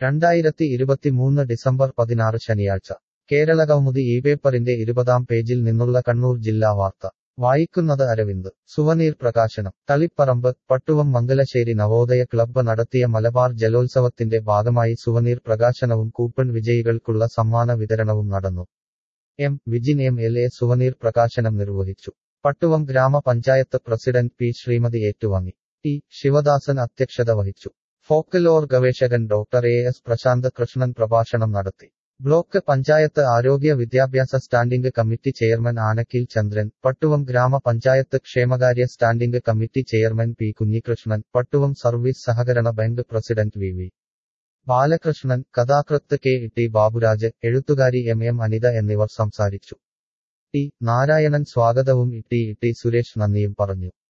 രണ്ടായിരത്തി ഇരുപത്തിമൂന്ന് ഡിസംബർ പതിനാറ് ശനിയാഴ്ച കേരളകൗമുദി ഈ പേപ്പറിന്റെ ഇരുപതാം പേജിൽ നിന്നുള്ള കണ്ണൂർ ജില്ലാ വാർത്ത വായിക്കുന്നത് അരവിന്ദ് സുവനീർ പ്രകാശനം തളിപ്പറമ്പ് പട്ടുവം മംഗലശ്ശേരി നവോദയ ക്ലബ്ബ് നടത്തിയ മലബാർ ജലോത്സവത്തിന്റെ ഭാഗമായി സുവനീർ പ്രകാശനവും കൂപ്പൺ വിജയികൾക്കുള്ള സമ്മാന വിതരണവും നടന്നു M Vijin M L A souvenir പ്രകാശനം നിർവഹിച്ചു പട്ടുവം ഗ്രാമപഞ്ചായത്ത് പ്രസിഡന്റ് പി ശ്രീമതി ഏറ്റുവാങ്ങി ടി ശിവദാസൻ അധ്യക്ഷത വഹിച്ചു ഫോക്കലോർ ഗവേഷകൻ doctor A S Prasanth Krishnan പ്രഭാഷണം നടത്തി ബ്ലോക്ക് പഞ്ചായത്ത് ആരോഗ്യ വിദ്യാഭ്യാസ standing committee chairman Anakkil Chandran Pattuvam ഗ്രാമപഞ്ചായത്ത് ക്ഷേമകാര്യ standing committee chairman P Kunhikrishnan Pattuvam service സഹകരണ bank president V V Balakrishnan കഥാകൃത്ത് കെ ടി ബാബുരാജ് എഴുത്തുകാരി എം എം അനിത എന്നിവർ സംസാരിച്ചു ടി നാരായണൻ സ്വാഗതവും ടി ടി സുരേഷ് നന്ദിയും പറഞ്ഞു